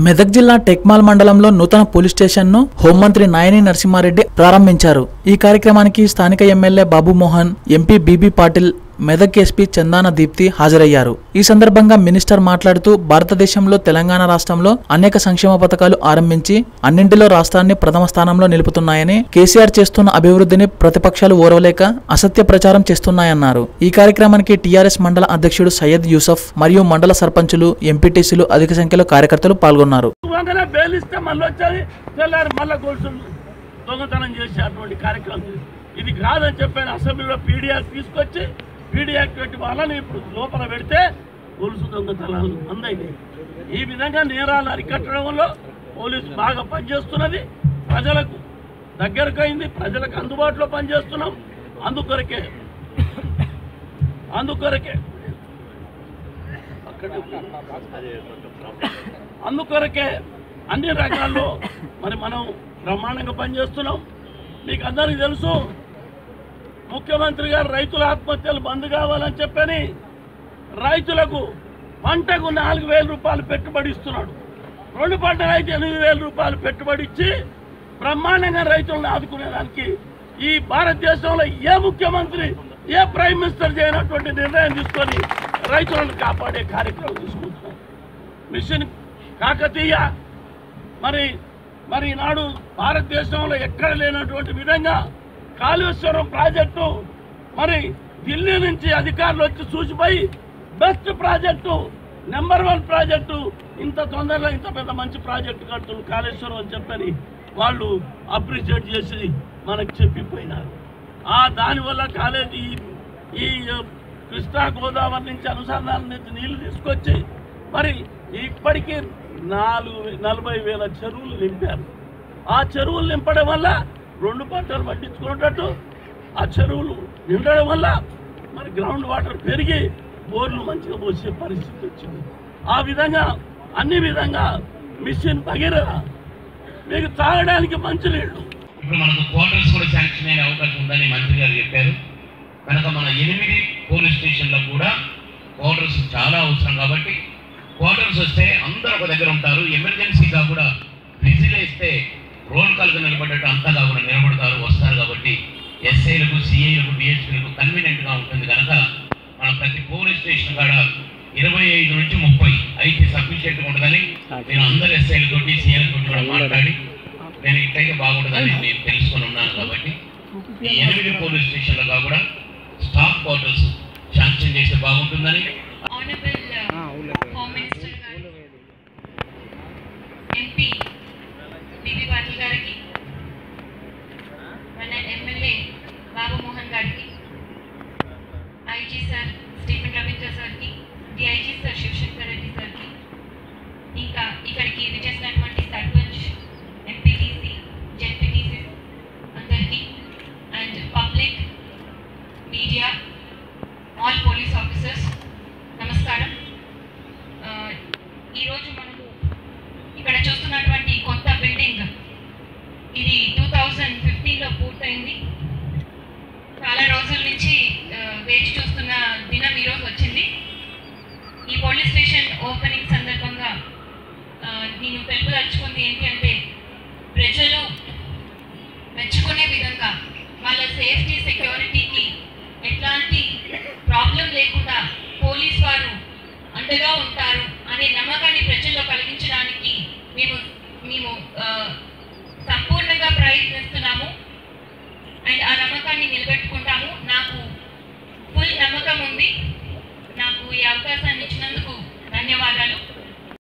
మెదక్ జిల్లా టెక్మాల్ మండలంలో నూతన పోలీస్ స్టేషన్ను హోంమంత్రి నాయని నరసింహారెడ్డి ప్రారంభించారు ఈ కార్యక్రమానికి స్థానిక MLA Babu Mohan MP B B Patil Medak SP Chandana Deepti హాజరయ్యారు ఈ సందర్భంగా మినిస్టర్ మాట్లాడుతూ భారతదేశంలో తెలంగాణ రాష్ట్రంలో అనేక సంక్షేమ పథకాలు ఆరంభించి అన్నింటిలో రాష్ట్రాన్ని ప్రథమ స్థానంలో నిలుపుతున్నాయని కేసీఆర్ చేస్తున్న అభివృద్ధిని ప్రతిపక్షాలు ఓర్వలేక అసత్య ప్రచారం చేస్తున్నాయన్నారు ఈ కార్యక్రమానికి టీఆర్ఎస్ మండల అధ్యక్షుడు సయ్యద్ యూసఫ్ మరియు మండల సర్పంచులు ఎంపీటీసీలు అధిక సంఖ్యలో కార్యకర్తలు పాల్గొన్నారు వంగనే బెయిలిస్తే మళ్ళీ వచ్చేది తెల్లారి మళ్ళీ గొలుసులు దొంగతనం చేసే అటువంటి కార్యక్రమం ఇది. ఇది కాదని చెప్పాను అసెంబ్లీలో పీడీఆర్ తీసుకొచ్చి పీడీఆర్ పెట్టి వాళ్ళని ఇప్పుడు లోపల పెడితే గొలుసు దొంగతనాలు అందైనాయి ఈ విధంగా నేరాలు అరికట్టడంలో పోలీసు బాగా పనిచేస్తున్నది ప్రజలకు దగ్గరకు అయింది ప్రజలకు అందుబాటులో పనిచేస్తున్నాం అందుకొరకే అందుకొరకే అక్కడ అందుకొరకే అన్ని రంగాల్లో మరి మనం బ్రహ్మాండంగా పనిచేస్తున్నాం మీకు అందరికీ తెలుసు ముఖ్యమంత్రి గారు రైతుల ఆత్మహత్యలు బంద్ కావాలని చెప్పని రైతులకు పంటకు నాలుగు వేల రూపాయలు పెట్టుబడి ఇస్తున్నాడు రెండు పంటలు అయితే ఎనిమిది వేల రూపాయలు పెట్టుబడి ఇచ్చి బ్రహ్మాండంగా రైతులను ఆదుకునేదానికి ఈ భారతదేశంలో ఏ ముఖ్యమంత్రి ఏ ప్రైమ్ మినిస్టర్ చేయనటువంటి నిర్ణయం తీసుకొని రైతులను కాపాడే కార్యక్రమం తీసుకుంటున్నారు మిషన్ కాకతీయ మరి మరి ఈనాడు భారతదేశంలో ఎక్కడ లేనటువంటి విధంగా కాళేశ్వరం ప్రాజెక్టు మరి ఢిల్లీ నుంచి అధికారులు వచ్చి చూసిపోయి best project number one project ఇంత తొందరలో ఇంత పెద్ద మంచి ప్రాజెక్టు కడుతున్నారు కాళేశ్వరం అని చెప్పని వాళ్ళు అప్రిషియేట్ చేసి మనకు చెప్పిపోయినారు ఆ దానివల్ల కాలేజీ ఈ ఈ కృష్ణా గోదావరి నుంచి అనుసంధానం నుంచి నీళ్లు తీసుకొచ్చి మరి ఇప్పటికీ నాలుగు నలభై వేల చెరువులు నింపారు ఆ చెరువులు నింపడం వల్ల రెండు పంటలు పండించుకునేటట్టు ఆ చెరువులు నిండడం వల్ల మరి గ్రౌండ్ వాటర్ పెరిగి బోర్లు మంచిగా పోసే పరిస్థితి వచ్చింది ఆ విధంగా అన్ని విధంగా మిషన్ భగీరథ మీకు తాగడానికి మంచినీళ్ళు ఇప్పుడు మనకు క్వార్టర్స్ కూడా శాంక్షన్ అయ్యే అవకాశం ఉందని మంత్రి గారు చెప్పారు కనుక మన ఎనిమిది పోలీస్ స్టేషన్లో కూడా క్వార్టర్స్ చాలా అవసరం కాబట్టి క్వార్టర్స్ వస్తే అందరూ ఒక దగ్గర ఉంటారు ఎమర్జెన్సీగా కూడా విజిల్ వేస్తే రోల్ కాల్గా నిలబడ్డట్టు అంతగా కూడా నిలబడతారు వస్తారు కాబట్టి ఎస్ఐలకు సిఐలకు డిఎస్పీలకు కన్వీనియంట్గా ఉంటుంది కనుక మన ప్రతి పోలీస్ స్టేషన్ కాడ ఇరవై ఐదు నుంచి ముప్పై అయితే సఫిషియెంట్గా ఉంటుందని నేను అందరు ఎస్ఐలతోటి సిఐలతోటి కూడా మాట్లాడి నేను ఇట్లయితే బాగుంటుందని నేను తెలుసుకొని ఉన్నాను కాబట్టి ఈ ఎనిమిది పోలీస్ స్టేషన్లుగా కూడా స్టాఫ్ క్వార్టర్స్ శాంక్షన్ చేస్తే బాగుంటుందని Honorable uh, Home Minister గారు ఎంపీ బీబీ పాటిల్ గారికి మన ఎమ్మెల్యే బాబు మోహన్ గారికి ఐజీ సార్ స్టీఫెన్ రవీంద్ర సార్కి డిఐజీ సార్ శివశంకర్ రెడ్డి సార్కి ఇంకా ఇక్కడికి విచ్చేసినటువంటి సర్పంచ్ ఎంపీటీసీ జెడ్పీటీసీ అందరికీ and public media all police officers నమస్కారం ఆ, ఈరోజు మనము ఇక్కడ చూస్తున్నటువంటి కొత్త బిల్డింగ్ ఇది టూ థౌజండ్ ఫిఫ్టీన్లో పూర్తయింది చాలా రోజుల నుంచి ఆ, వేచి చూస్తున్న దినం ఈరోజు వచ్చింది ఈ పోలీస్ స్టేషన్ ఓపెనింగ్ సందర్భంగా ఆ, నేను తెలుపుదలుచుకుంది ఏంటి అంటే ప్రజలు మెచ్చుకునే విధంగా వాళ్ళ సేఫ్టీ సెక్యూరిటీకి ఎట్లాంటి ప్రాబ్లం లేకుండా పోలీస్ వారు అండగా ఉంటారు అనే నమ్మకాన్ని ప్రజల్లో కలిగించడానికి మేము మేము ఆ, సంపూర్ణంగా ప్రయత్నిస్తున్నాము అండ్ ఆ నమ్మకాన్ని నిలబెట్టుకుంటాము నాకు ఫుల్ నమ్మకం ఉంది నాకు ఈ అవకాశాన్ని ఇచ్చినందుకు ధన్యవాదాలు